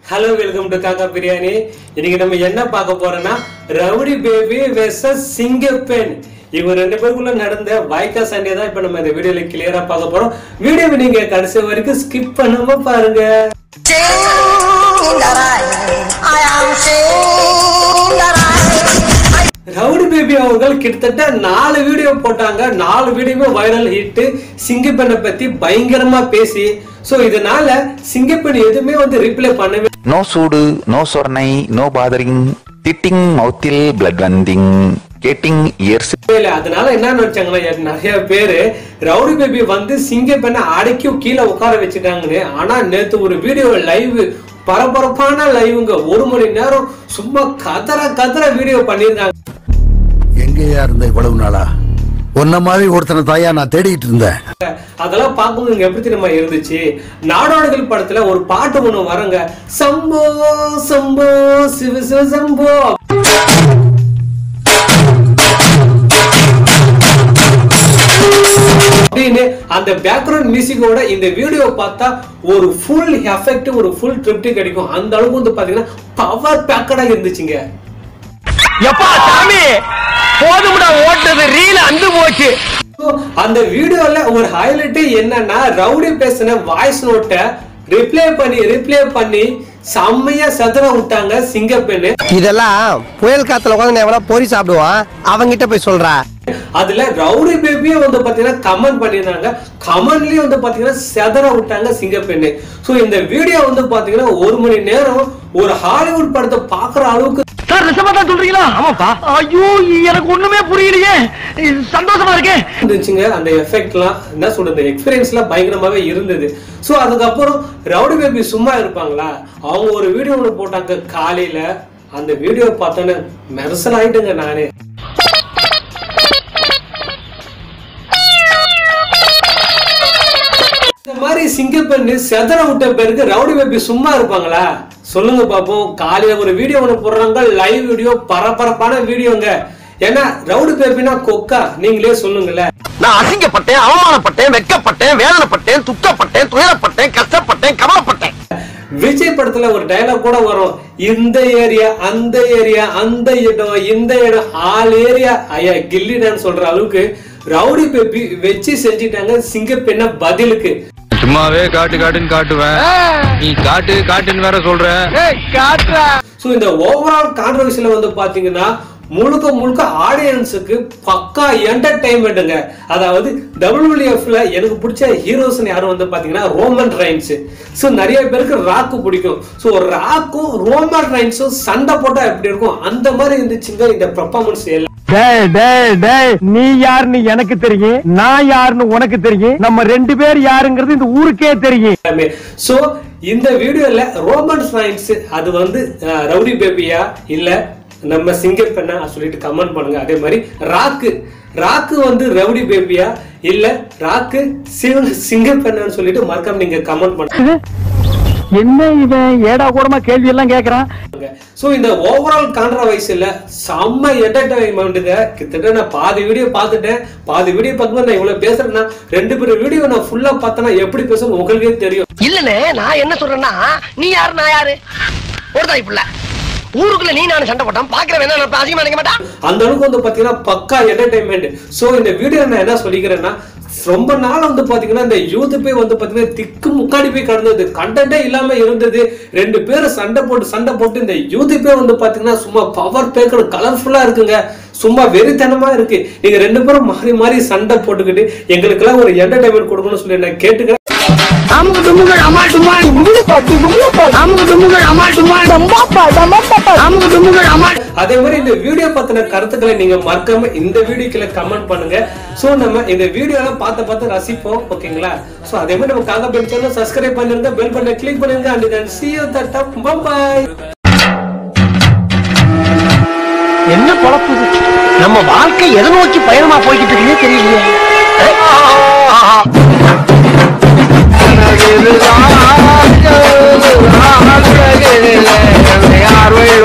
Hello welcome to காக்கா பிரியாணி இன்னைக்கு நம்ம என்ன பார்க்க போறோம்னா ரவுடி பேபி வெர்சஸ் சிங்கப்பெண் இவங்க ரெண்டு பேருக்குள்ள நடந்த வாய்க்கா சண்டே தான் இப்ப நம்ம இந்த வீடியோல கிளியரா பார்க்க போறோம் வீடியோவை நீங்க கடைசி வரைக்கும் ஸ்கிப் பண்ணாம பாருங்க Cinderella, I am Cinderella. Rowdy baby அவர்கள் கிட்டத்தட்ட நாலு வீடியோ போட்டாங்க நாலு வீடியோமே வைரல் ஹிட் சிங்கப்பெண்ணை பத்தி பயங்கரமா பேசி சோ இதனால சிங்கப்பெண் எதுவுமே வந்து ரிப்ளை பண்ணவே நோ சூடு நோ சொர்ணை நோ பாதரிங் திட்டிங் மவுத்தில் பிளட் வந்திங் கேட்டிங் இயர்ஸ் இல்ல அதனால என்ன நினைச்சாங்கன்னா எ- நிறைய பேரு ரவுடி பேபி வந்து சிங்க பெண்ணை அடக்கி கீழே உட்கார வச்சுட்டாங்கன்னு ஆனா நேத்து ஒரு வீடியோ லைவ் பரபரப்பான லைவுங்க ஒரு மணி நேரம் சும்மா கதற கதற வீடியோ பண்ணியிருக்காங்க எங்கேயா இருந்த இவ்வளவு நாளா உன்ன மாதிரி ஒருத்தனை தாயா நான் தேடிட்டு இருந்தேன் அதெல்லாம் பார்க்கும்போது இங்க எப்படி தெரியுமா இருந்துச்சு நாடோடிகள் படத்துல ஒரு பாட்டு ஒண்ணு வரங்க சம்போ சம்போ சிவ சிவ சம்போ அப்படின்னு அந்த பேக்ரவுண்ட் மியூசிக்கோட இந்த வீடியோ பார்த்தா ஒரு ஃபுல் எஃபெக்ட் ஒரு ஃபுல் ட்ரிப்டி கிடைக்கும் அந்த அளவுக்கு வந்து பாத்தீங்கன்னா பவர் பேக்கடா இருந்துச்சுங்க எப்பா சாமி போதும்டா ஓட்டுறது ரீல் அந்து போச்சு So, அந்த வீடியோல ஒரு ஹைலைட் என்னன்னா ரவுடி பேசின வாய்ஸ் நோட்டை ரிப்ளை பண்ணி ரிப்ளை பண்ணி செம்மையா செதற விட்டாங்க சிங்கப்பெண்ணு இதெல்லாம் புயல் காத்துல உட்காந்து எவனா பொறி சாப்பிடுவான் அவங்கிட்ட போய் சொல்றா அதுல ரவுடி பேபியே வந்து பாத்தீங்கன்னா கமெண்ட் பண்ணியிருந்தாங்க கமெண்ட்லயே வந்து பாத்தீங்கன்னா செதற விட்டாங்க சிங்கப்பெண்ணு சோ இந்த வீடியோ வந்து பாத்தீங்கன்னா ஒரு மணி நேரம் ஒரு ஹாலிவுட் படத்தை பாக்குற அளவுக்கு சார் நிஜமா தான் சொல்றீங்களா ஆமாப்பா ஐயோ எனக்கு ஒண்ணுமே புரியலையே இது சந்தோஷமா இருக்கேன் இருந்துச்சுங்க அந்த எஃபெக்ட்லாம் என்ன சொல்றது எக்ஸ்பீரியன்ஸ்லாம் பயங்கரமாவே இருந்தது ஸோ அதுக்கப்புறம் ரவுடி பேபி சும்மா இருப்பாங்களா அவங்க ஒரு வீடியோ ஒன்று போட்டாங்க காலையில அந்த வீடியோ பார்த்தோன்னே மெரசல் ஆயிட்டுங்க நானே இந்த மாதிரி சிங்கப்பெண்ணு செதற விட்ட பிறகு ரவுடி பேபி சும்மா இருப்பாங்களா சொல்லுங்க பாப்போம் காலையில ஒரு வீடியோ ஒன்று போடுறாங்க லைவ் வீடியோ பரபரப்பான வீடியோங்க ஏன்னா ரவுடி பேபினா கொக்கா நீங்களே சொல்லுங்களேன் நான் அசிங்கப்பட்டேன் அவமானப்பட்டேன் வெட்கப்பட்டேன் வேதனைப்பட்டேன் துக்கப்பட்டேன் துயரப்பட்டேன் கஷ்டப்பட்டேன் கவலைப்பட்டேன் விஜய் படத்துல ஒரு டயலாக் கூட வரும் இந்த ஏரியா அந்த ஏரியா அந்த இடம் இந்த இடம் ஆல் ஏரியா ஐயா கில்லிடான்னு சொல்ற அளவுக்கு ரவுடி பேபி வச்சு செஞ்சிட்டாங்க சிங்கப்பெண்ண பதிலுக்கு சும்மாவே காட்டு காட்டுன்னு காட்டுவேன் நீ காட்டு காட்டுன்னு வேற சொல்ற ஸோ இந்த ஓவரால் கான்ட்ரவர்சியில வந்து பாத்தீங்கன்னா முழுக்க முழுக்க ஆடியன்ஸுக்கு பக்கா என்டர்டைன்மெண்ட்டுங்க அதாவது டபிள்யூஎஃப்ல எனக்கு பிடிச்ச ஹீரோஸ் யாரும் வந்து பாத்தீங்கன்னா ரோமன் ரைன்ஸ் ஸோ நிறைய பேருக்கு ராக்கு பிடிக்கும் ஸோ ராக்கும் ரோமன் ரைன்ஸும் சண்டை போட்டா எப்படி இருக்கும் அந்த மாதிரி இருந்துச்சுங்க இந்த பெர்ஃபார்மன்ஸ் எல்லாம் டேய் டேய் டேய் நீ யாருன்னு எனக்கு தெரியும் நான் யாருன்னு உனக்கு தெரியும் நம்ம ரெண்டு பேர் யாருங்கிறது இந்த ஊருக்கே தெரியும் எல்லாமே ஸோ இந்த வீடியோல ரோமன் ரைன்ஸ் அது வந்து அஹ், ரவுடி பேபியா இல்ல நம்ம சிங்கர் பெண்ணா சொல்லிட்டு கமெண்ட் பண்ணுங்க அதே மாதிரி ராக்கு ராக்கு வந்து ரவுடி பேபியா இல்ல ராக்கு சிவ சிங்கர் பெண்ணான்னு சொல்லிட்டு மறக்காம நீங்க கமெண்ட் பண்ணுங்க என்ன இவன் ஏடா கூடமா கேள்வி எல்லாம் கேக்குறான் ஸோ இந்த ஓவரால் கான்ட்ரவைஸில் செம்ம என்டர்டைன்மெண்ட்டுங்க கிட்டத்தட்ட நான் பாதி வீடியோ பார்த்துட்டேன் பாதி வீடியோ பார்க்கும்போது நான் இவ்வளோ பேசுறேன்னா ரெண்டு பேரும் வீடியோ நான் ஃபுல்லாக பார்த்தேன்னா எப்படி பேசணும் உங்களுக்கே தெரியும் இல்லனே நான் என்ன சொல்றேன்னா நீ யாரு நான் யாரு ஒரு தாய் புள்ள ஊருக்குள்ள நீ நானும் சண்டை போட்டான் பாக்குறவன் என்ன நான் அதிகமா நினைக்க மாட்டான் அந்த அளவுக்கு வந்து பாத்தீங்கன்னா பக்கா என்டர்டைன்மெண்ட் சோ இந்த வீடியோ நான் என்ன சொல்லிக்கிறேன்னா ரொம்ப நாள் வந்து பாத்தீங்கன்னா இந்த யூத் போய் வந்து பாத்தீங்கன்னா திக்கு முக்காடி போய் கடந்தது கண்டென்ட்டே இல்லாம இருந்தது ரெண்டு பேரும் சண்டை போட்டு சண்டை போட்டு இந்த யூத் போய் வந்து பாத்தீங்கன்னா சும்மா பவர் பேக்கர் கலர்ஃபுல்லா இருக்குங்க சும்மா வெறித்தனமா இருக்கு நீங்க ரெண்டு பேரும் மாறி மாறி சண்டை போட்டுக்கிட்டு எங்களுக்கெல்லாம் ஒரு என்டர்டைன்மெண்ட் கொடுக்கணும்னு சொல்லி நான் கேட்டுக்கிறேன் அமுகு டுமுகள் அமால் டுமால் அமுகு டுமுகள் அமால் டுமால் அமுகு டுமுகள் அமால் அதே மாதிரி இந்த வீடியோ பத்தின கருத்துக்களை நீங்க மறக்காம இந்த வீடியோக்குள்ள கமெண்ட் பண்ணுங்க சோ நம்ம இந்த வீடியோலாம் பார்த்து பார்த்து ரசிப்போம் ஓகேங்களா சோ அதே மாதிரி நம்ம காக்கா பெல் சேனல் சப்ஸ்கிரைப் பண்ணிருங்க பெல் பட்டனை கிளிக் பண்ணுங்க அண்ட் தென் see you தட்டா பை என்ன பொழப்பு இது? நம்ம வாழ்க்கை எதை நோக்கி பயணமா போய்கிட்டு இருக்குன்னே தெரியலையே யார்